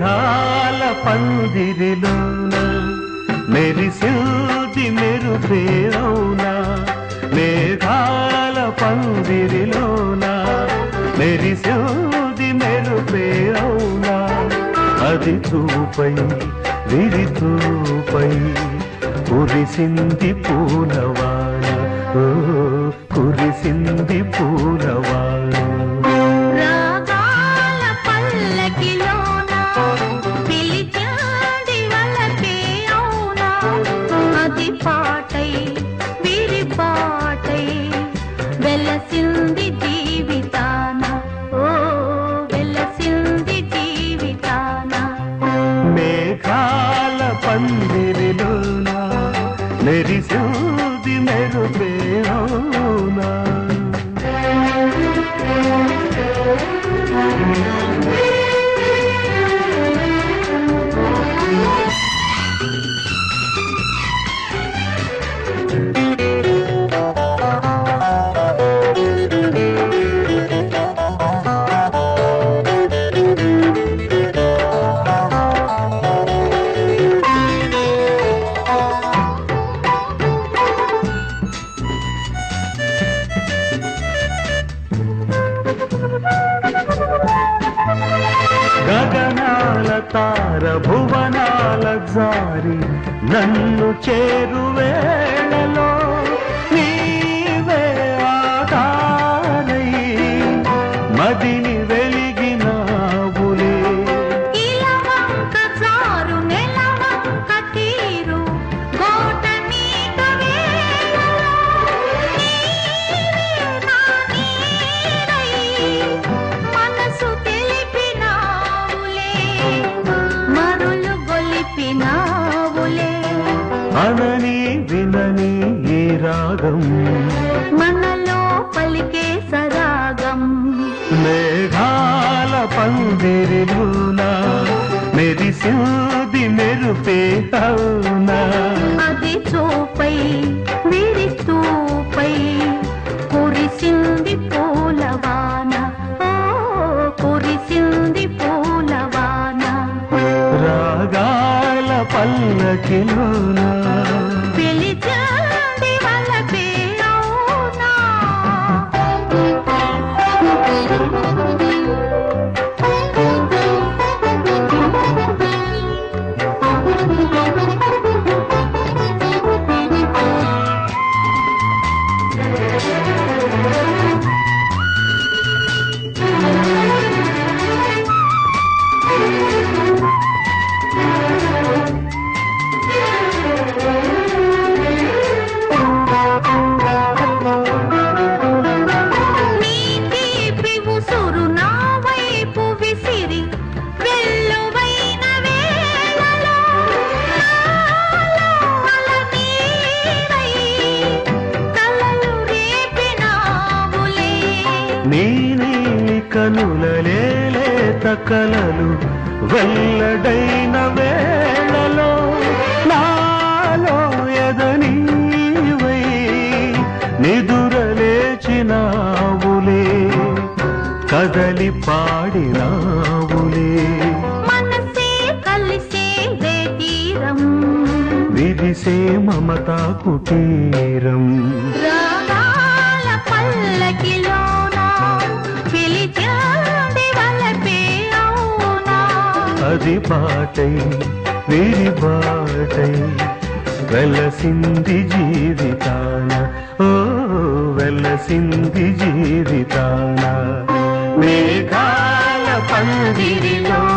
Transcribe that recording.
మేఘాల పందిరిలోన మెరిసింది మెరుపేరౌనా మేఘాల పందిరిలోన మెరిసింది మెరుపేరౌనా అది చూపై విరి చూపై కురిసింది పూలవాన ఓ కురిసింది పూలవాన రాగాల పల్లకిలోన పిలిచాడి వలపే అవునా అది పాటై విరి పాటై వెలసింది జీవితాన ఓ వెలసింది జీవితాన మేఘాల పందిరిలోన మెరిసూది మెరుపేనా గగనాల తార భువనాల జారి నన్ను చేరువేళలో నీవే ఆధారై మదిని వెలిగినావులే ఇలవంక చారు నెలవంక తీరు కోట నీక వేళలో నీవే నా నీడై మనసు తెలిపినావులే మరులు గొలిపినావులే అనని వినని ఈ రాగం మనలో పలికే సరాగం మేఘాల పందిరిలోన మెరిసింది మెరుపే అవునా అది చూపై విరిస్తూపై కురిసింది పూలవాన ఓ కురిసింది పూలవాన రాగాల పల్లకిలోన పిలిచాడి వలపే అవునా నీ తీపి ఉసురు నా వైపు విసిరి వెల్లువైన వేళలో నాలో అలనీరై కలలు రేపినావులే నీ నీలి కనులలేలే తకలలు వెల్లడైన వేళలో నాలో ఎదనీవై నిదురలేచినావులే కదలి పాడినావులే మనసే కలిసే దే తీరం విరిసే మమతా కుటీరం రాగాల పల్లకిలోన పిలిచాడి వలపే అవునా అది పాటై విరి బాటై వెలసింది జీవితాన ఓ వెలసింది జీవితాన మేఘాల పందిరిలో